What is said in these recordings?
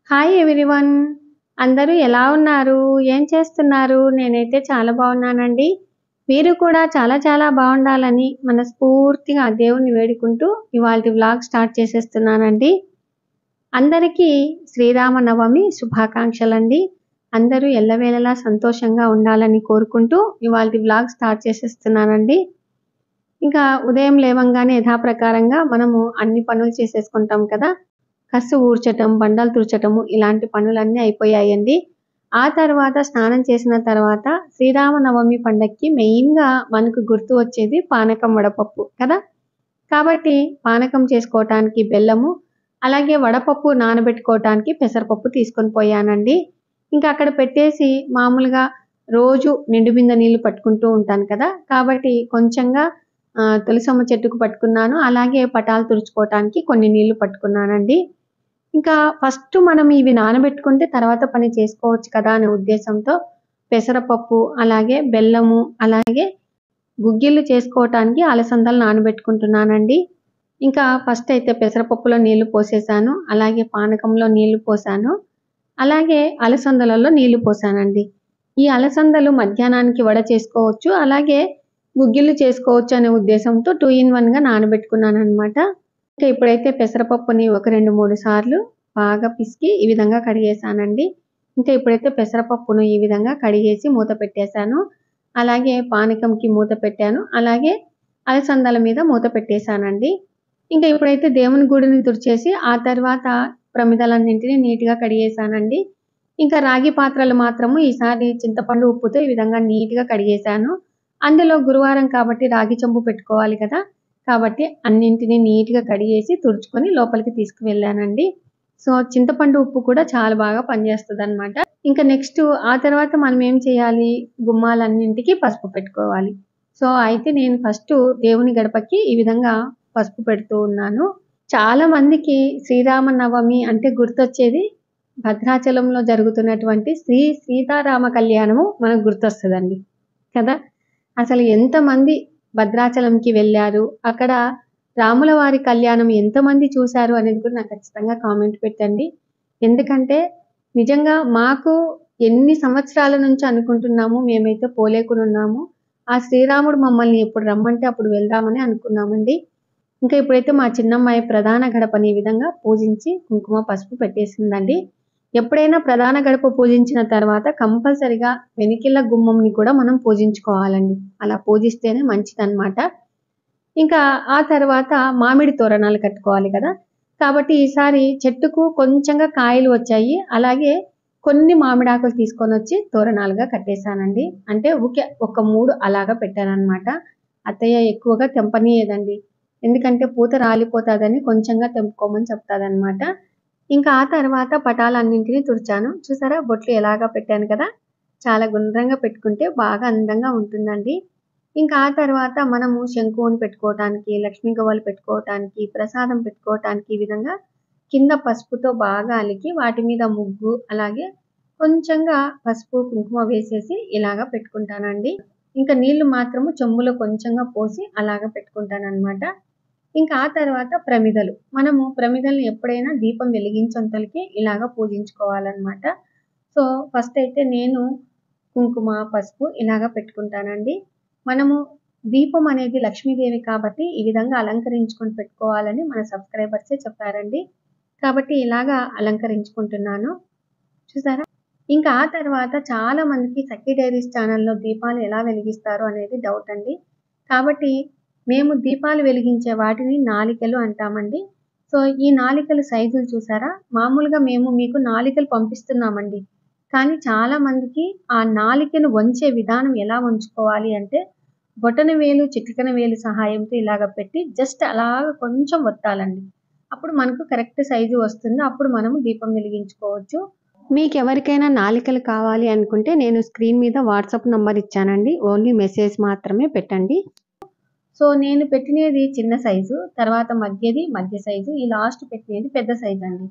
Hi everyone అందరూ ఎలా ఉన్నారు ఏం చేస్తున్నారు నేనైతే చాలా బాగున్నానండి మీరు కూడా చాలా చాలా బాగుండాలని మనస్ఫూర్తిగా ఆ దేవుణ్ణి వేడుకుంటూ ఇవాళ వ్లాగ్ స్టార్ట్ చేసేస్తున్నానండి అందరికీ శ్రీరామనవమి శుభాకాంక్షలండి అందరూ ఎల్లవేళలా సంతోషంగా ఉండాలని కోరుకుంటూ ఇవాళ వ్లాగ్ స్టార్ట్ చేసేస్తున్నానండి ఇంకా ఉదయం లేవంగానే యథాప్రకారంగా మనము అన్ని పనులు చేసేసుకుంటాం కదా కసు ఊడ్చటం బండలు తుడచటము ఇలాంటి పనులన్నీ అయిపోయాయండి ఆ తర్వాత స్నానం చేసిన తర్వాత శ్రీరామనవమి పండక్కి మెయిన్గా మనకు గుర్తు వచ్చేది పానకం వడపప్పు కదా కాబట్టి పానకం చేసుకోవటానికి బెల్లము అలాగే వడపప్పు నానబెట్టుకోవటానికి పెసరపప్పు తీసుకొని పోయానండి ఇంకా అక్కడ పెట్టేసి మామూలుగా రోజు నిండు బిందె నీళ్లు పట్టుకుంటూ ఉంటాను కదా కాబట్టి కొంచెంగా ఆ, తులసమ్మ చెట్టుకు పట్టుకున్నాను అలాగే పటాలు తుడుచుకోవటానికి కొన్ని నీళ్లు పట్టుకున్నానండి ఇంకా ఫస్ట్ మనం ఇవి నానబెట్టుకుంటే తర్వాత పని చేసుకోవచ్చు కదా అనే ఉద్దేశంతో పెసరపప్పు అలాగే బెల్లము అలాగే గుగ్గిళ్ళు చేసుకోవటానికి అలసందలు నానబెట్టుకుంటున్నానండి ఇంకా ఫస్ట్ అయితే పెసరపప్పులో నీళ్లు పోసేసాను అలాగే పానకంలో నీళ్లు పోసాను అలాగే అలసందలలో నీళ్లు పోసానండి ఈ అలసందలు మధ్యాహ్నానికి వడ చేసుకోవచ్చు అలాగే గుగ్గిళ్ళు చేసుకోవచ్చు అనే ఉద్దేశంతో టూ ఇన్ వన్ గా నానబెట్టుకున్నాను అనమాట ఇంకా ఇప్పుడైతే పెసరపప్పుని ఒక రెండు మూడు సార్లు బాగా పిసికి ఈ విధంగా కడిగేసానండి ఇంకా ఇప్పుడైతే పెసరపప్పును ఈ విధంగా కడిగేసి మూత పెట్టేశాను అలాగే పానకంకి మూత పెట్టాను అలాగే అలసందల మీద మూత పెట్టేశానండి ఇంకా ఇప్పుడైతే దేవుని గుడిని తుడిచేసి ఆ తర్వాత ప్రమిదలన్నింటినీ నీట్గా కడిగేశానండి ఇంకా రాగి పాత్రలు మాత్రము ఈసారి చింతపండు ఉప్పుతో ఈ విధంగా నీట్గా కడిగేశాను అందులో గురువారం కాబట్టి రాగి చెంబు పెట్టుకోవాలి కదా కాబట్టి అన్నింటినీ నీట్గా కడిగేసి తుడుచుకొని లోపలికి తీసుకువెళ్ళానండి సో చింతపండు ఉప్పు కూడా చాలా బాగా పనిచేస్తుంది అనమాట ఇంకా నెక్స్ట్ ఆ తర్వాత మనం ఏం చేయాలి గుమ్మాలన్నింటికి పసుపు పెట్టుకోవాలి సో అయితే నేను ఫస్ట్ దేవుని గడపకి ఈ విధంగా పసుపు పెడుతూ ఉన్నాను చాలా మందికి శ్రీరామనవమి అంటే గుర్తొచ్చేది భద్రాచలంలో జరుగుతున్నటువంటి శ్రీ సీతారామ కళ్యాణము మనకు గుర్తొస్తుందండి కదా అసలు ఎంతమంది భద్రాచలంకి వెళ్ళారు అక్కడ రాముల వారి కళ్యాణం ఎంతమంది చూశారు అనేది కూడా నాకు ఖచ్చితంగా కామెంట్ పెట్టండి ఎందుకంటే నిజంగా మాకు ఎన్ని సంవత్సరాల నుంచి అనుకుంటున్నాము మేమైతే పోలేకుని ఉన్నాము ఆ శ్రీరాముడు మమ్మల్ని ఎప్పుడు రమ్మంటే అప్పుడు వెళ్దామని అనుకున్నామండి ఇంకా ఇప్పుడైతే మా చిన్నమ్మాయి ప్రధాన గడపని ఈ విధంగా పూజించి కుంకుమ పసుపు పెట్టేసిందండి ఎప్పుడైనా ప్రధాన గడప పూజించిన తర్వాత కంపల్సరిగా వెనికిళ్ళ గుమ్మంని కూడా మనం పూజించుకోవాలండి అలా పూజిస్తేనే మంచిదన్నమాట ఇంకా ఆ తర్వాత మామిడి తోరణాలు కట్టుకోవాలి కదా కాబట్టి ఈసారి చెట్టుకు కొంచెంగా కాయలు వచ్చాయి అలాగే కొన్ని మామిడాకులు తీసుకొని వచ్చి తోరణాలుగా కట్టేశానండి అంటే ఒకే ఒక మూడు అలాగా పెట్టానన్నమాట అత్తయ్య ఎక్కువగా తెంపనీయదండి ఎందుకంటే పూత రాలిపోతుందని కొంచెంగా తెంపుకోమని చెప్తాదన్నమాట ఇంకా ఆ తర్వాత పటాలన్నింటినీ తుడిచాను చూసారా బొట్లు ఎలాగా పెట్టాను కదా చాలా గుండ్రంగా పెట్టుకుంటే బాగా అందంగా ఉంటుందండి ఇంకా ఆ తర్వాత మనము శంకువుని పెట్టుకోవటానికి లక్ష్మీ గవ్వలు పెట్టుకోవటానికి ప్రసాదం పెట్టుకోవటానికి ఈ విధంగా కింద పసుపుతో బాగా అలికి వాటి మీద ముగ్గు అలాగే కొంచెంగా పసుపు కుంకుమ వేసేసి ఇలాగా పెట్టుకుంటానండి ఇంకా నీళ్లు మాత్రము చెంబులో కొంచెంగా పోసి అలాగా పెట్టుకుంటానన్నమాట ఇంకా ఆ తర్వాత ప్రమిదలు మనము ప్రమిదల్ని ఎప్పుడైనా దీపం వెలిగించంతలకి ఇలాగా పూజించుకోవాలన్నమాట సో ఫస్ట్ అయితే నేను కుంకుమ పసుపు ఇలాగా పెట్టుకుంటానండి మనము దీపం అనేది లక్ష్మీదేవి కాబట్టి ఈ విధంగా అలంకరించుకొని పెట్టుకోవాలని మన సబ్స్క్రైబర్సే చెప్పారండి కాబట్టి ఇలాగా అలంకరించుకుంటున్నాను చూసారా ఇంకా ఆ తర్వాత చాలా మందికి సఖీ డైరీస్ ఛానల్లో దీపాలు ఎలా వెలిగిస్తారు అనేది డౌట్ అండి కాబట్టి మేము దీపాలు వెలిగించే వాటిని నాలికలు అంటామండి సో ఈ నాలికలు సైజులు చూసారా మామూలుగా మేము మీకు నాలికలు పంపిస్తున్నామండి కానీ చాలా మందికి ఆ నాలికను వంచే విధానం ఎలా వంచుకోవాలి అంటే బొటన వేలు చిటికన వేలు సహాయంతో ఇలాగ పెట్టి జస్ట్ అలాగ కొంచెం ఒత్తాలండి అప్పుడు మనకు కరెక్ట్ సైజు వస్తుంది అప్పుడు మనము దీపం వెలిగించుకోవచ్చు మీకు ఎవరికైనా నాలికలు కావాలి అనుకుంటే నేను స్క్రీన్ మీద వాట్సాప్ నంబర్ ఇచ్చానండి ఓన్లీ మెసేజ్ మాత్రమే పెట్టండి సో నేను పెట్టినది చిన్న సైజు తర్వాత మధ్యది మధ్య సైజు ఈ లాస్ట్ పెట్టినది పెద్ద సైజు అండి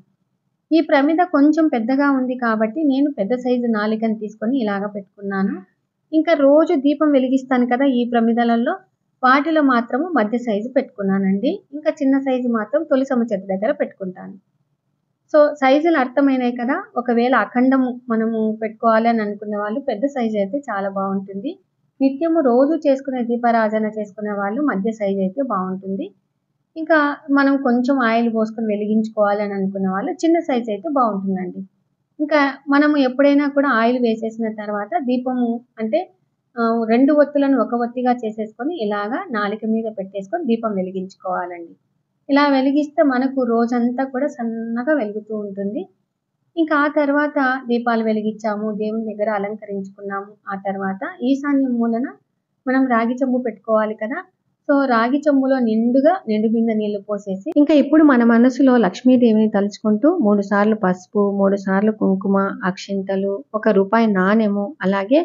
ఈ ప్రమిద కొంచెం పెద్దగా ఉంది కాబట్టి నేను పెద్ద సైజు నాలికను తీసుకొని ఇలాగ పెట్టుకున్నాను ఇంకా రోజు దీపం వెలిగిస్తాను కదా ఈ ప్రమిదలలో వాటిలో మాత్రము మధ్య సైజు పెట్టుకున్నానండి ఇంకా చిన్న సైజు మాత్రం తొలి చెట్టు దగ్గర పెట్టుకుంటాను సో సైజులు అర్థమైనాయి కదా ఒకవేళ అఖండము మనము పెట్టుకోవాలి అని అనుకునే వాళ్ళు పెద్ద సైజు అయితే చాలా బాగుంటుంది నిత్యము రోజు చేసుకునే దీపారాధన చేసుకునే వాళ్ళు మధ్య సైజు అయితే బాగుంటుంది ఇంకా మనం కొంచెం ఆయిల్ పోసుకొని వెలిగించుకోవాలి అని అనుకునే వాళ్ళు చిన్న సైజు అయితే బాగుంటుందండి ఇంకా మనము ఎప్పుడైనా కూడా ఆయిల్ వేసేసిన తర్వాత దీపము అంటే ఆ, రెండు ఒత్తులను ఒక ఒత్తిగా చేసేసుకొని ఇలాగా నాలిక మీద పెట్టేసుకొని దీపం వెలిగించుకోవాలండి ఇలా వెలిగిస్తే మనకు రోజంతా కూడా సన్నగా వెలుగుతూ ఉంటుంది ఇంకా ఆ తర్వాత దీపాలు వెలిగించాము దేవుని దగ్గర అలంకరించుకున్నాము ఆ తర్వాత ఈశాన్యం మూలన మనం రాగి చెంబు పెట్టుకోవాలి కదా సో రాగి చెంబులో నిండుగా నిండు బిందె నీళ్లు పోసేసి ఇంకా ఇప్పుడు మన మనసులో లక్ష్మీదేవిని తలుచుకుంటూ మూడు సార్లు పసుపు మూడు సార్లు కుంకుమ అక్షింతలు ఒక రూపాయి నాణెము అలాగే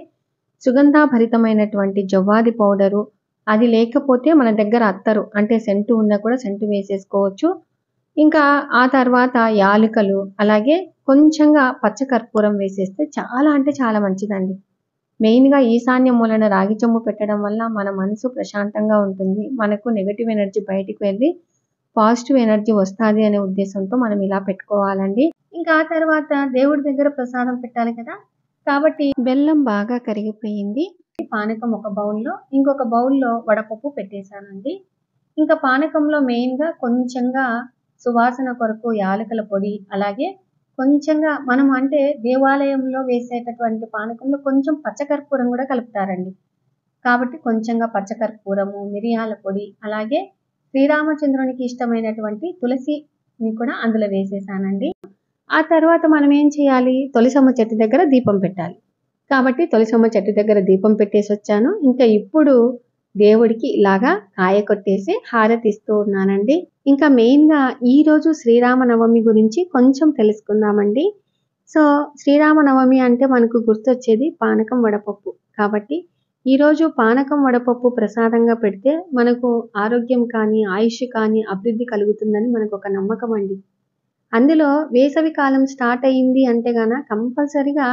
సుగంధాభరితమైనటువంటి జవ్వాది పౌడరు అది లేకపోతే మన దగ్గర అత్తరు అంటే సెంటు ఉన్నా కూడా సెంటు వేసేసుకోవచ్చు ఇంకా ఆ తర్వాత యాలకులు అలాగే కొంచెంగా పచ్చకర్పూరం వేసేస్తే చాలా అంటే చాలా మంచిదండి మెయిన్గా ఈశాన్య మూలన రాగి చెంబు పెట్టడం వల్ల మన మనసు ప్రశాంతంగా ఉంటుంది మనకు నెగటివ్ ఎనర్జీ బయటికి వెళ్ళి పాజిటివ్ ఎనర్జీ వస్తుంది అనే ఉద్దేశంతో మనం ఇలా పెట్టుకోవాలండి ఇంకా ఆ తర్వాత దేవుడి దగ్గర ప్రసాదం పెట్టాలి కదా కాబట్టి బెల్లం బాగా కరిగిపోయింది పానకం ఒక బౌల్లో ఇంకొక బౌల్లో వడపప్పు పెట్టేశానండి ఇంకా పానకంలో మెయిన్గా కొంచెంగా సువాసన కొరకు యాలకుల పొడి అలాగే కొంచెంగా మనం అంటే దేవాలయంలో వేసేటటువంటి పానకంలో కొంచెం పచ్చకర్పూరం కూడా కలుపుతారండి కాబట్టి కొంచెంగా పచ్చకర్పూరము మిరియాల పొడి అలాగే శ్రీరామచంద్రునికి ఇష్టమైనటువంటి తులసిని కూడా అందులో వేసేసానండి ఆ తర్వాత మనం ఏం చేయాలి తొలిసమ్మ చెట్టు దగ్గర దీపం పెట్టాలి కాబట్టి తొలిసమ్మ చెట్టు దగ్గర దీపం పెట్టేసి వచ్చాను ఇంకా ఇప్పుడు దేవుడికి ఇలాగా కాయ కొట్టేసి హారతి ఇస్తూ ఉన్నానండి ఇంకా మెయిన్గా ఈరోజు శ్రీరామనవమి గురించి కొంచెం తెలుసుకుందామండి సో శ్రీరామనవమి అంటే మనకు గుర్తొచ్చేది పానకం వడపప్పు కాబట్టి ఈరోజు పానకం వడపప్పు ప్రసాదంగా పెడితే మనకు ఆరోగ్యం కానీ ఆయుష్ కానీ అభివృద్ధి కలుగుతుందని మనకు ఒక నమ్మకం అండి అందులో వేసవి కాలం స్టార్ట్ అయ్యింది అంటే గాన కంపల్సరిగా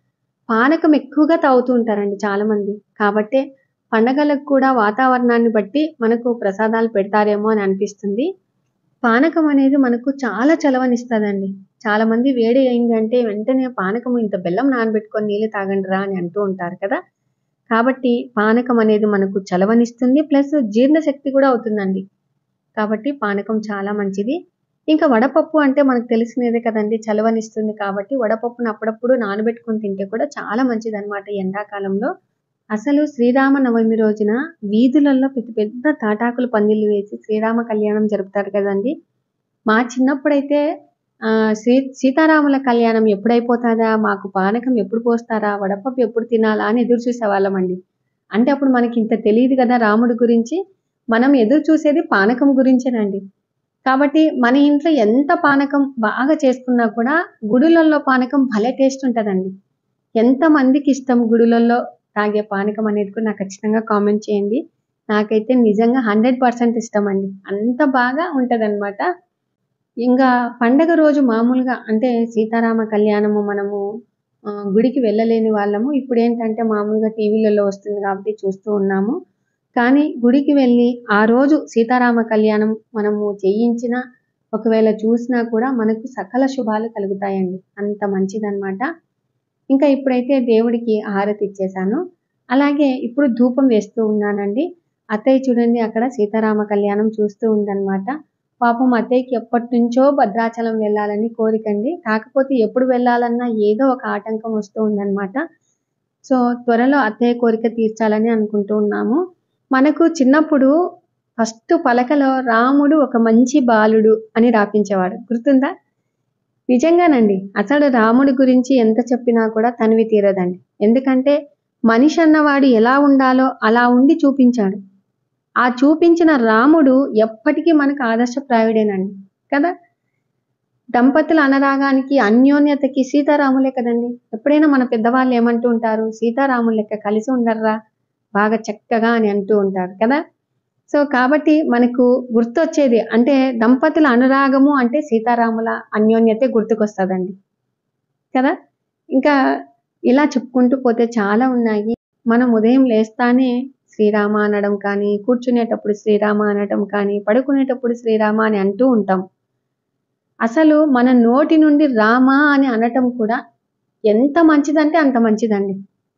పానకం ఎక్కువగా తాగుతూ ఉంటారండి చాలా మంది కాబట్టే పండగలకు కూడా వాతావరణాన్ని బట్టి మనకు ప్రసాదాలు పెడతారేమో అని అనిపిస్తుంది పానకం అనేది మనకు చాలా చలవనిస్తుందండి చాలా మంది వేడి అయిందంటే వెంటనే పానకం ఇంత బెల్లం నానబెట్టుకొని నీళ్ళు తాగండి రా అని అంటూ ఉంటారు కదా కాబట్టి పానకం అనేది మనకు చలవనిస్తుంది ప్లస్ జీర్ణశక్తి కూడా అవుతుందండి కాబట్టి పానకం చాలా మంచిది ఇంకా వడపప్పు అంటే మనకు తెలిసినదే కదండి చలవనిస్తుంది కాబట్టి వడపప్పును అప్పుడప్పుడు నానబెట్టుకొని తింటే కూడా చాలా మంచిది అనమాట ఎండాకాలంలో అసలు శ్రీరామ నవమి రోజున వీధులలో పెద్ద పెద్ద తాటాకులు పందిళ్ళు వేసి శ్రీరామ కళ్యాణం జరుపుతారు కదండి మా చిన్నప్పుడైతే ఆ, సీ సీతారాముల కళ్యాణం ఎప్పుడైపోతుందా మాకు పానకం ఎప్పుడు పోస్తారా వడపప్పు ఎప్పుడు తినాలా అని ఎదురు చూసేవాళ్ళమండి అంటే అప్పుడు మనకి ఇంత తెలియదు కదా రాముడి గురించి మనం ఎదురు చూసేది పానకం గురించేనండి కాబట్టి మన ఇంట్లో ఎంత పానకం బాగా చేసుకున్నా కూడా గుడులలో పానకం భలే టేస్ట్ ఉంటుందండి ఎంత మందికి ఇష్టం గుడులలో తాగే పానకం అనేది కూడా నాకు ఖచ్చితంగా కామెంట్ చేయండి నాకైతే నిజంగా హండ్రెడ్ పర్సెంట్ ఇష్టం అండి అంత బాగా ఉంటదన్నమాట ఇంకా పండగ రోజు మామూలుగా అంటే సీతారామ కళ్యాణము మనము ఆ, గుడికి వెళ్ళలేని వాళ్ళము ఇప్పుడు ఏంటంటే మామూలుగా టీవీలలో వస్తుంది కాబట్టి చూస్తూ ఉన్నాము కానీ గుడికి వెళ్ళి ఆ రోజు సీతారామ కళ్యాణం మనము చేయించిన ఒకవేళ చూసినా కూడా మనకు సకల శుభాలు కలుగుతాయండి అంత మంచిదన్నమాట ఇంకా ఇప్పుడైతే దేవుడికి హారతి ఇచ్చేసాను అలాగే ఇప్పుడు ధూపం వేస్తూ ఉన్నానండి అత్తయ్య చూడండి అక్కడ సీతారామ కళ్యాణం చూస్తూ ఉందన్నమాట పాపం అత్తయ్యకి ఎప్పటి నుంచో భద్రాచలం వెళ్ళాలని కోరికండి కాకపోతే ఎప్పుడు వెళ్ళాలన్నా ఏదో ఒక ఆటంకం వస్తూ ఉందన్నమాట సో త్వరలో అత్తయ్య కోరిక తీర్చాలని అనుకుంటూ ఉన్నాము మనకు చిన్నప్పుడు ఫస్ట్ పలకలో రాముడు ఒక మంచి బాలుడు అని రాపించేవాడు గుర్తుందా నిజంగానండి అసలు రాముడి గురించి ఎంత చెప్పినా కూడా తనివి తీరదండి ఎందుకంటే మనిషి అన్నవాడు ఎలా ఉండాలో అలా ఉండి చూపించాడు ఆ చూపించిన రాముడు ఎప్పటికీ మనకు ఆదర్శప్రాయుడేనండి కదా దంపతుల అనురాగానికి అన్యోన్యతకి సీతారాములే కదండి ఎప్పుడైనా మన పెద్దవాళ్ళు ఏమంటూ ఉంటారు సీతారాముల లెక్క కలిసి ఉండర్రా బాగా చక్కగా అని అంటూ ఉంటారు కదా సో కాబట్టి మనకు గుర్తొచ్చేది అంటే దంపతుల అనురాగము అంటే సీతారాముల అన్యోన్యతే గుర్తుకొస్తుందండి కదా ఇంకా ఇలా చెప్పుకుంటూ పోతే చాలా ఉన్నాయి మనం ఉదయం లేస్తానే శ్రీరామ అనడం కానీ కూర్చునేటప్పుడు శ్రీరామ అనడం కానీ పడుకునేటప్పుడు శ్రీరామ అని అంటూ ఉంటాం అసలు మన నోటి నుండి రామా అని అనటం కూడా ఎంత మంచిదంటే అంత మంచిదండి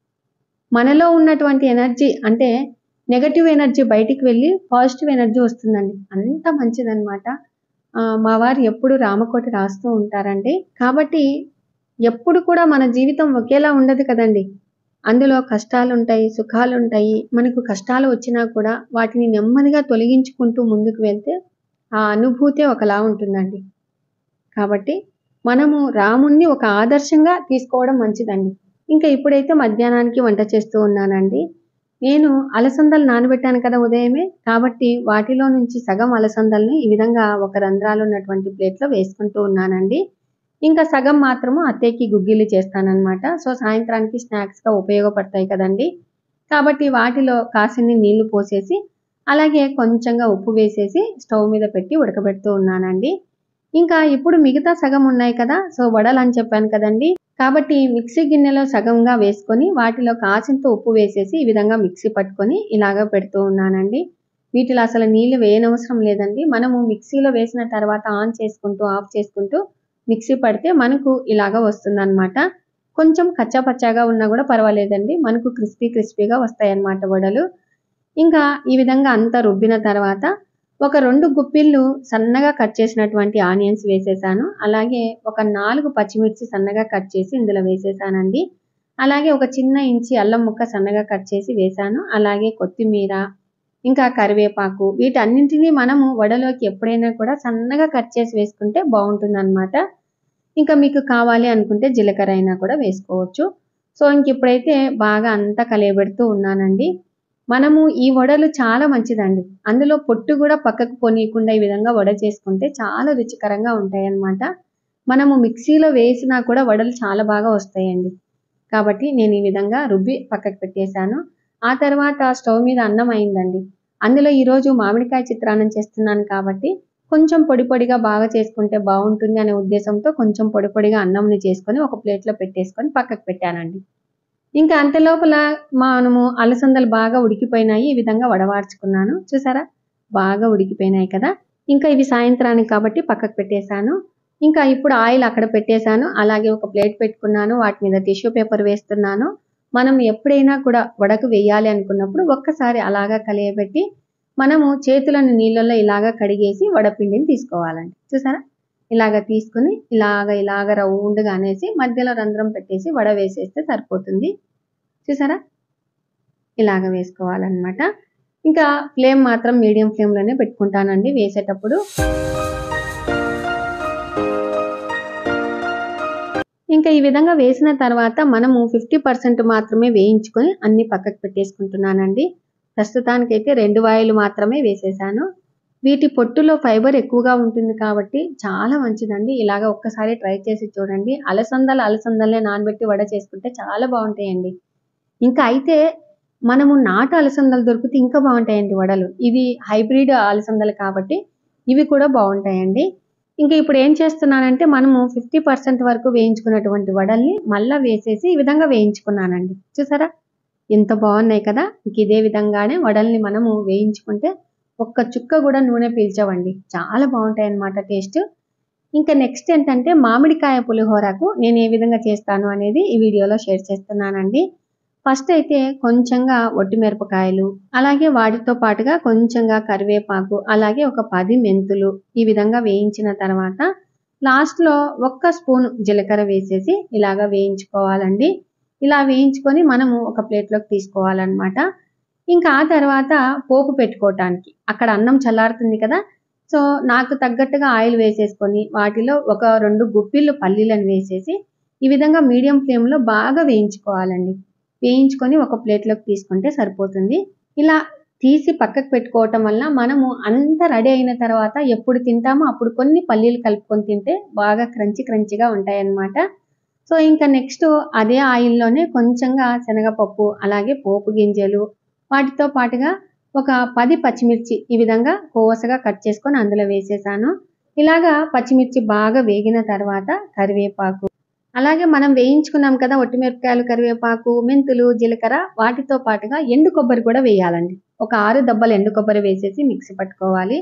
మనలో ఉన్నటువంటి ఎనర్జీ అంటే నెగటివ్ ఎనర్జీ బయటికి వెళ్ళి పాజిటివ్ ఎనర్జీ వస్తుందండి అంత మంచిదన్నమాట ఆ, మా వారు ఎప్పుడు రామకోటి రాస్తూ ఉంటారండి కాబట్టి ఎప్పుడు కూడా మన జీవితం ఒకేలా ఉండదు కదండి అందులో కష్టాలు ఉంటాయి సుఖాలు ఉంటాయి మనకు కష్టాలు వచ్చినా కూడా వాటిని నెమ్మదిగా తొలగించుకుంటూ ముందుకు వెళ్తే ఆ అనుభూతే ఒకలా ఉంటుందండి కాబట్టి మనము రాముణ్ణి ఒక ఆదర్శంగా తీసుకోవడం మంచిదండి ఇంకా ఇప్పుడైతే మధ్యాహ్నానికి వంట చేస్తూ ఉన్నానండి నేను అలసందలు నానబెట్టాను కదా ఉదయమే కాబట్టి వాటిలో నుంచి సగం అలసందల్ని ఈ విధంగా ఒక రంధ్రాలు ఉన్నటువంటి ప్లేట్లో వేసుకుంటూ ఉన్నానండి ఇంకా సగం మాత్రము అత్తయ్యకి గుగ్గిళ్ళు చేస్తానన్నమాట సో సాయంత్రానికి స్నాక్స్గా ఉపయోగపడతాయి కదండి కాబట్టి వాటిలో కాసిన్ని నీళ్లు పోసేసి అలాగే కొంచెంగా ఉప్పు వేసేసి స్టవ్ మీద పెట్టి ఉడకబెడుతూ ఉన్నానండి ఇంకా ఇప్పుడు మిగతా సగం ఉన్నాయి కదా సో వడలు అని చెప్పాను కదండి కాబట్టి మిక్సీ గిన్నెలో సగంగా వేసుకొని వాటిలో కాసింత ఉప్పు వేసేసి ఈ విధంగా మిక్సీ పట్టుకొని ఇలాగ పెడుతూ ఉన్నానండి వీటిలో అసలు నీళ్లు వేయనవసరం లేదండి మనము మిక్సీలో వేసిన తర్వాత ఆన్ చేసుకుంటూ ఆఫ్ చేసుకుంటూ మిక్సీ పడితే మనకు ఇలాగ వస్తుందన్నమాట కొంచెం కచ్చాపచ్చాగా ఉన్నా కూడా పర్వాలేదండి మనకు క్రిస్పీ క్రిస్పీగా వస్తాయి అన్నమాట వడలు ఇంకా ఈ విధంగా అంతా రుబ్బిన తర్వాత ఒక రెండు గుప్పిళ్ళు సన్నగా కట్ చేసినటువంటి ఆనియన్స్ వేసేసాను అలాగే ఒక నాలుగు పచ్చిమిర్చి సన్నగా కట్ చేసి ఇందులో వేసేసానండి అలాగే ఒక చిన్న ఇంచి అల్లం ముక్క సన్నగా కట్ చేసి వేసాను అలాగే కొత్తిమీర ఇంకా కరివేపాకు వీటన్నింటినీ మనము వడలోకి ఎప్పుడైనా కూడా సన్నగా కట్ చేసి వేసుకుంటే బాగుంటుంది ఇంకా మీకు కావాలి అనుకుంటే జీలకర్ర అయినా కూడా వేసుకోవచ్చు సో ఇంక ఇప్పుడైతే బాగా అంతా కలియబెడుతూ ఉన్నానండి మనము ఈ వడలు చాలా మంచిదండి అందులో పొట్టు కూడా పక్కకు పోనీయకుండా ఈ విధంగా వడ చేసుకుంటే చాలా రుచికరంగా ఉంటాయి అన్నమాట మనము మిక్సీలో వేసినా కూడా వడలు చాలా బాగా వస్తాయండి కాబట్టి నేను ఈ విధంగా రుబ్బి పక్కకు పెట్టేశాను ఆ తర్వాత స్టవ్ మీద అన్నం అయిందండి అందులో ఈరోజు మామిడికాయ చిత్రాన్నం చేస్తున్నాను కాబట్టి కొంచెం పొడి పొడిగా బాగా చేసుకుంటే బాగుంటుంది అనే ఉద్దేశంతో కొంచెం పొడి పొడిగా అన్నంని చేసుకొని ఒక ప్లేట్లో పెట్టేసుకొని పక్కకు పెట్టానండి ఇంకా అంత లోపల మనము అలసందలు బాగా ఉడికిపోయినాయి ఈ విధంగా వడవార్చుకున్నాను చూసారా బాగా ఉడికిపోయినాయి కదా ఇంకా ఇవి సాయంత్రానికి కాబట్టి పక్కకు పెట్టేశాను ఇంకా ఇప్పుడు ఆయిల్ అక్కడ పెట్టేశాను అలాగే ఒక ప్లేట్ పెట్టుకున్నాను వాటి మీద టిష్యూ పేపర్ వేస్తున్నాను మనం ఎప్పుడైనా కూడా వడకు వేయాలి అనుకున్నప్పుడు ఒక్కసారి అలాగా కలియబెట్టి మనము చేతులను నీళ్ళల్లో ఇలాగా కడిగేసి వడపిండిని తీసుకోవాలండి చూసారా ఇలాగ తీసుకుని ఇలాగ ఇలాగ రౌండ్గా అనేసి మధ్యలో రంధ్రం పెట్టేసి వడ వేసేస్తే సరిపోతుంది చూసారా ఇలాగ వేసుకోవాలన్నమాట ఇంకా ఫ్లేమ్ మాత్రం మీడియం ఫ్లేమ్లోనే పెట్టుకుంటానండి వేసేటప్పుడు ఇంకా ఈ విధంగా వేసిన తర్వాత మనము ఫిఫ్టీ పర్సెంట్ మాత్రమే వేయించుకొని అన్ని పక్కకు పెట్టేసుకుంటున్నానండి ప్రస్తుతానికైతే రెండు వాయిలు మాత్రమే వేసేసాను వీటి పొట్టులో ఫైబర్ ఎక్కువగా ఉంటుంది కాబట్టి చాలా మంచిదండి ఇలాగ ఒక్కసారి ట్రై చేసి చూడండి అలసందలు అలసందలనే నానబెట్టి వడ చేసుకుంటే చాలా బాగుంటాయండి ఇంకా అయితే మనము నాటు అలసందలు దొరికితే ఇంకా బాగుంటాయండి వడలు ఇవి హైబ్రిడ్ అలసందలు కాబట్టి ఇవి కూడా బాగుంటాయండి ఇంకా ఇప్పుడు ఏం చేస్తున్నానంటే మనము ఫిఫ్టీ పర్సెంట్ వరకు వేయించుకున్నటువంటి వడల్ని మళ్ళా వేసేసి ఈ విధంగా వేయించుకున్నానండి చూసారా ఎంత బాగున్నాయి కదా ఇంక ఇదే విధంగానే వడల్ని మనము వేయించుకుంటే ఒక్క చుక్క కూడా నూనె పీల్చవండి చాలా బాగుంటాయి అన్నమాట టేస్ట్ ఇంకా నెక్స్ట్ ఏంటంటే మామిడికాయ పులిహోరకు నేను ఏ విధంగా చేస్తాను అనేది ఈ వీడియోలో షేర్ చేస్తున్నానండి ఫస్ట్ అయితే కొంచెంగా ఒట్టి మిరపకాయలు అలాగే వాటితో పాటుగా కొంచెంగా కరివేపాకు అలాగే ఒక పది మెంతులు ఈ విధంగా వేయించిన తర్వాత లాస్ట్లో ఒక్క స్పూన్ జీలకర్ర వేసేసి ఇలాగ వేయించుకోవాలండి ఇలా వేయించుకొని మనము ఒక ప్లేట్లోకి తీసుకోవాలన్నమాట ఇంకా ఆ తర్వాత పోపు పెట్టుకోవటానికి అక్కడ అన్నం చల్లారుతుంది కదా సో నాకు తగ్గట్టుగా ఆయిల్ వేసేసుకొని వాటిలో ఒక రెండు గుప్పిళ్ళు పల్లీలను వేసేసి ఈ విధంగా మీడియం ఫ్లేమ్లో బాగా వేయించుకోవాలండి వేయించుకొని ఒక ప్లేట్లోకి తీసుకుంటే సరిపోతుంది ఇలా తీసి పక్కకు పెట్టుకోవటం వల్ల మనము అంత రెడీ అయిన తర్వాత ఎప్పుడు తింటామో అప్పుడు కొన్ని పల్లీలు కలుపుకొని తింటే బాగా క్రంచి క్రంచిగా ఉంటాయన్నమాట సో ఇంకా నెక్స్ట్ అదే ఆయిల్లోనే కొంచెంగా శనగపప్పు అలాగే పోపు గింజలు వాటితో పాటుగా ఒక పది పచ్చిమిర్చి ఈ విధంగా కోసగా కట్ చేసుకొని అందులో వేసేసాను ఇలాగా పచ్చిమిర్చి బాగా వేగిన తర్వాత కరివేపాకు అలాగే మనం వేయించుకున్నాం కదా ఒట్టిమిరపకాయలు కరివేపాకు మెంతులు జీలకర్ర వాటితో పాటుగా ఎండు కొబ్బరి కూడా వేయాలండి ఒక ఆరు దబ్బలు ఎండు కొబ్బరి వేసేసి మిక్సీ పట్టుకోవాలి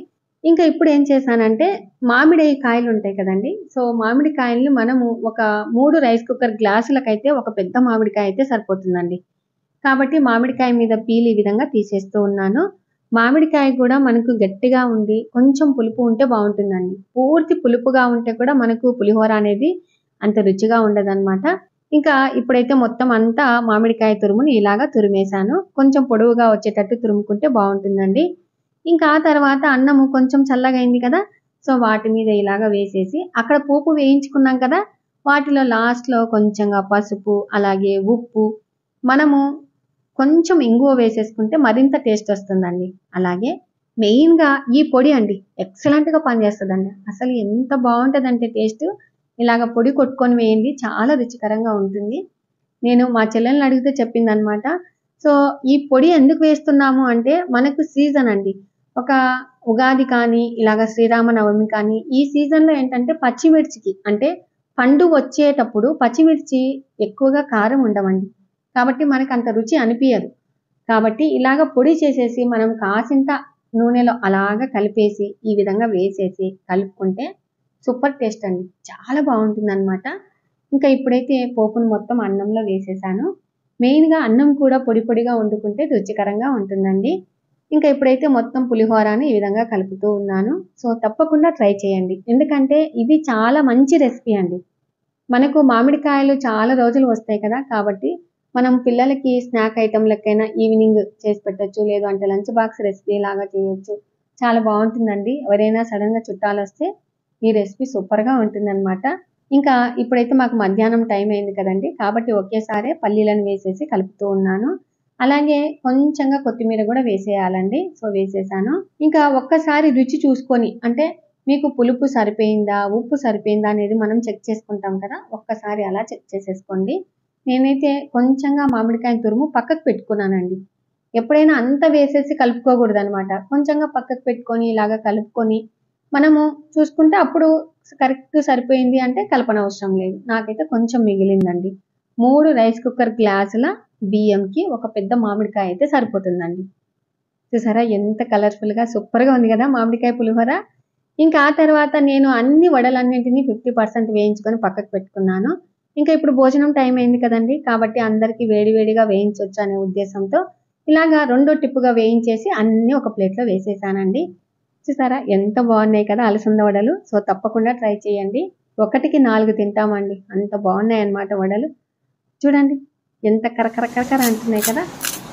ఇంకా ఇప్పుడు ఏం చేశానంటే మామిడి కాయలు ఉంటాయి కదండి సో మామిడి కాయల్ని మనము ఒక మూడు రైస్ కుక్కర్ గ్లాసులకైతే ఒక పెద్ద మామిడికాయ అయితే సరిపోతుందండి కాబట్టి మామిడికాయ మీద పీలు ఈ విధంగా తీసేస్తూ ఉన్నాను మామిడికాయ కూడా మనకు గట్టిగా ఉండి కొంచెం పులుపు ఉంటే బాగుంటుందండి పూర్తి పులుపుగా ఉంటే కూడా మనకు పులిహోర అనేది అంత రుచిగా ఉండదన్నమాట ఇంకా ఇప్పుడైతే మొత్తం అంతా మామిడికాయ తురుముని ఇలాగా తురిమేశాను కొంచెం పొడవుగా వచ్చేటట్టు తురుముకుంటే బాగుంటుందండి ఇంకా ఆ తర్వాత అన్నము కొంచెం చల్లగా అయింది కదా సో వాటి మీద ఇలాగా వేసేసి అక్కడ పోపు వేయించుకున్నాం కదా వాటిలో లాస్ట్లో కొంచెంగా పసుపు అలాగే ఉప్పు మనము కొంచెం ఇంగువ వేసేసుకుంటే మరింత టేస్ట్ వస్తుందండి అలాగే మెయిన్గా ఈ పొడి అండి ఎక్సలెంట్గా పనిచేస్తుందండి అసలు ఎంత బాగుంటుందంటే టేస్ట్ ఇలాగ పొడి కొట్టుకొని వేయండి చాలా రుచికరంగా ఉంటుంది నేను మా చెల్లెల్ని అడిగితే చెప్పింది అనమాట సో ఈ పొడి ఎందుకు వేస్తున్నాము అంటే మనకు సీజన్ అండి ఒక ఉగాది కానీ ఇలాగ శ్రీరామనవమి కానీ ఈ సీజన్లో ఏంటంటే పచ్చిమిర్చికి అంటే పండు వచ్చేటప్పుడు పచ్చిమిర్చి ఎక్కువగా కారం ఉండవండి కాబట్టి మనకు అంత రుచి అనిపించదు కాబట్టి ఇలాగ పొడి చేసేసి మనం కాసింత నూనెలో అలాగ కలిపేసి ఈ విధంగా వేసేసి కలుపుకుంటే సూపర్ టేస్ట్ అండి చాలా బాగుంటుంది అనమాట ఇంకా ఇప్పుడైతే పోపును మొత్తం అన్నంలో వేసేసాను మెయిన్గా అన్నం కూడా పొడి పొడిగా వండుకుంటే రుచికరంగా ఉంటుందండి ఇంకా ఇప్పుడైతే మొత్తం పులిహోరని ఈ విధంగా కలుపుతూ ఉన్నాను సో తప్పకుండా ట్రై చేయండి ఎందుకంటే ఇది చాలా మంచి రెసిపీ అండి మనకు మామిడికాయలు చాలా రోజులు వస్తాయి కదా కాబట్టి మనం పిల్లలకి స్నాక్ ఐటమ్ లెక్కైనా ఈవినింగ్ చేసి పెట్టొచ్చు లేదు అంటే లంచ్ బాక్స్ రెసిపీ లాగా చేయొచ్చు చాలా బాగుంటుందండి ఎవరైనా సడన్గా చుట్టాలు వస్తే ఈ రెసిపీ సూపర్గా ఉంటుందన్నమాట ఇంకా ఇప్పుడైతే మాకు మధ్యాహ్నం టైం అయింది కదండి కాబట్టి ఒకేసారి పల్లీలను వేసేసి కలుపుతూ ఉన్నాను అలాగే కొంచెంగా కొత్తిమీర కూడా వేసేయాలండి సో వేసేసాను ఇంకా ఒక్కసారి రుచి చూసుకొని అంటే మీకు పులుపు సరిపోయిందా ఉప్పు సరిపోయిందా అనేది మనం చెక్ చేసుకుంటాం కదా ఒక్కసారి అలా చెక్ చేసేసుకోండి నేనైతే కొంచెంగా మామిడికాయ తురుము పక్కకు పెట్టుకున్నానండి ఎప్పుడైనా అంత వేసేసి కలుపుకోకూడదు అనమాట కొంచెంగా పక్కకు పెట్టుకొని ఇలాగా కలుపుకొని మనము చూసుకుంటే అప్పుడు కరెక్ట్ సరిపోయింది అంటే కలపన అవసరం లేదు నాకైతే కొంచెం మిగిలిందండి మూడు రైస్ కుక్కర్ గ్లాసుల బియ్యంకి ఒక పెద్ద మామిడికాయ అయితే సరిపోతుందండి చూసారా ఎంత కలర్ఫుల్గా సూపర్గా ఉంది కదా మామిడికాయ పులిహోర ఇంకా ఆ తర్వాత నేను అన్ని వడలన్నింటినీ ఫిఫ్టీ పర్సెంట్ వేయించుకొని పక్కకు పెట్టుకున్నాను ఇంకా ఇప్పుడు భోజనం టైం అయింది కదండి కాబట్టి అందరికీ వేడివేడిగా వేయించవచ్చు అనే ఉద్దేశంతో ఇలాగా రెండో టిప్పుగా వేయించేసి అన్నీ ఒక ప్లేట్లో వేసేసానండి చూసారా ఎంత బాగున్నాయి కదా అలసంద వడలు సో తప్పకుండా ట్రై చేయండి ఒకటికి నాలుగు తింటామండి అంత బాగున్నాయి అన్నమాట వడలు చూడండి ఎంత కరకరకరకర అంటున్నాయి కదా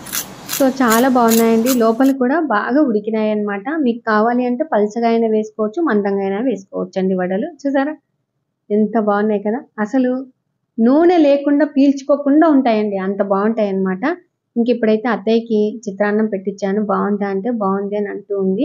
సో చాలా బాగున్నాయండి లోపల కూడా బాగా ఉడికినాయి అన్నమాట మీకు కావాలి అంటే పల్చగా అయినా వేసుకోవచ్చు మందంగా అయినా వేసుకోవచ్చు అండి వడలు చూసారా ఎంత బాగున్నాయి కదా అసలు నూనె లేకుండా పీల్చుకోకుండా ఉంటాయండి అంత బాగుంటాయి అన్నమాట ఇంక ఇప్పుడైతే అత్తయ్యకి చిత్రాన్నం పెట్టించాను బాగుందా అంటే బాగుంది అని అంటూ ఉంది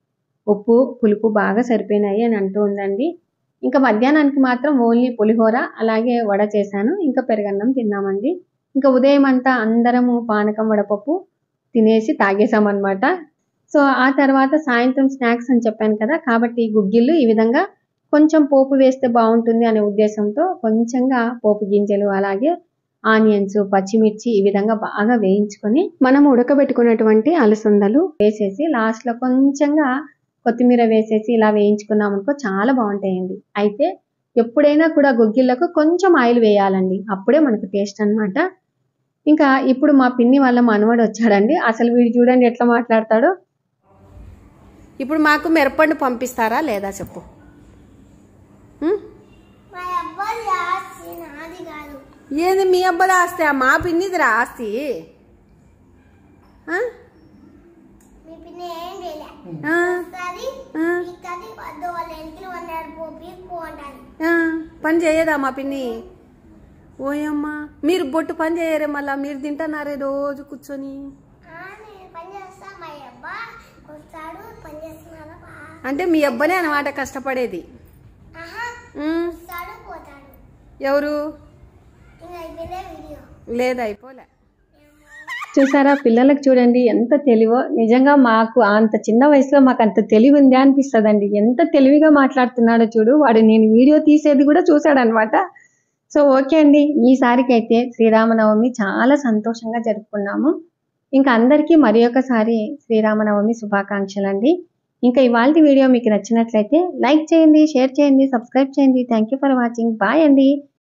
ఉప్పు పులుపు బాగా సరిపోయినాయి అని అంటూ ఉందండి ఇంకా మధ్యాహ్నానికి మాత్రం ఓన్లీ పులిహోర అలాగే వడ చేశాను ఇంకా పెరగన్నం తిన్నామండి ఇంకా ఉదయం అంతా అందరము పానకం వడపప్పు తినేసి తాగేసామన్నమాట సో ఆ తర్వాత సాయంత్రం స్నాక్స్ అని చెప్పాను కదా కాబట్టి గుగ్గిళ్ళు ఈ విధంగా కొంచెం పోపు వేస్తే బాగుంటుంది అనే ఉద్దేశంతో కొంచెంగా పోపు గింజలు అలాగే ఆనియన్స్ పచ్చిమిర్చి ఈ విధంగా బాగా వేయించుకొని మనం ఉడకబెట్టుకున్నటువంటి అలసందలు వేసేసి లాస్ట్ లో కొంచెంగా కొత్తిమీర వేసేసి ఇలా వేయించుకున్నాం అనుకో చాలా బాగుంటాయండి అయితే ఎప్పుడైనా కూడా గుగ్గిళ్ళకు కొంచెం ఆయిల్ వేయాలండి అప్పుడే మనకు టేస్ట్ అన్నమాట ఇంకా ఇప్పుడు మా పిన్ని వాళ్ళ మనవడు వచ్చాడండి అసలు వీడు చూడండి ఎట్లా మాట్లాడతాడో ఇప్పుడు మాకు మిరపండు పంపిస్తారా లేదా చెప్పు ఉం? మా అబ్బాయి ఆస్తి నాది కాదు ఏంది మీ అబ్బది ఆస్తి మా పిన్నిదిరా ఆస్తి ఆ? మీ పిన్న ఏం చేయలే ఆ, వస్తుంది ఆ, ఇక్కడి వద్దు వాళ్ళ ఇంటికి వండారు పోపి పోంటాను ఆ. పని చేయదా మా పిన్ని ఓయమ్మా మీరు బొట్టు పని చేయరే మళ్ళా మీరు తింటున్నారే రోజు కూర్చొని నేను పని చేస్తా మా అబ్బా వస్తాడు పని చేస్తున్నాడు బా. అంటే మీ అబ్బనే అన్నమాట కష్టపడేది ఆహా ఉం. వస్తాడు పోతాడు ఎవరు ఇంకా అయిపోయిందే వీడియో లేదు అయిపోలే చూసారా పిల్లలకు చూడండి ఎంత తెలివో నిజంగా మాకు అంత చిన్న వయసులో మాకు అంత తెలివి ఉందా అనిపిస్తుందండి ఎంత తెలివిగా మాట్లాడుతున్నాడో చూడు వాడు నేను వీడియో తీసేది కూడా చూశాడనమాట సో ఓకే అండి ఈసారికి అయితే శ్రీరామనవమి చాలా సంతోషంగా జరుపుకున్నాము ఇంకా అందరికీ మరి ఒకసారి శ్రీరామనవమి శుభాకాంక్షలు అండి ఇంకా ఇవాళ వీడియో మీకు నచ్చినట్లయితే లైక్ చేయండి షేర్ చేయండి సబ్స్క్రైబ్ చేయండి thank you for watching bye అండి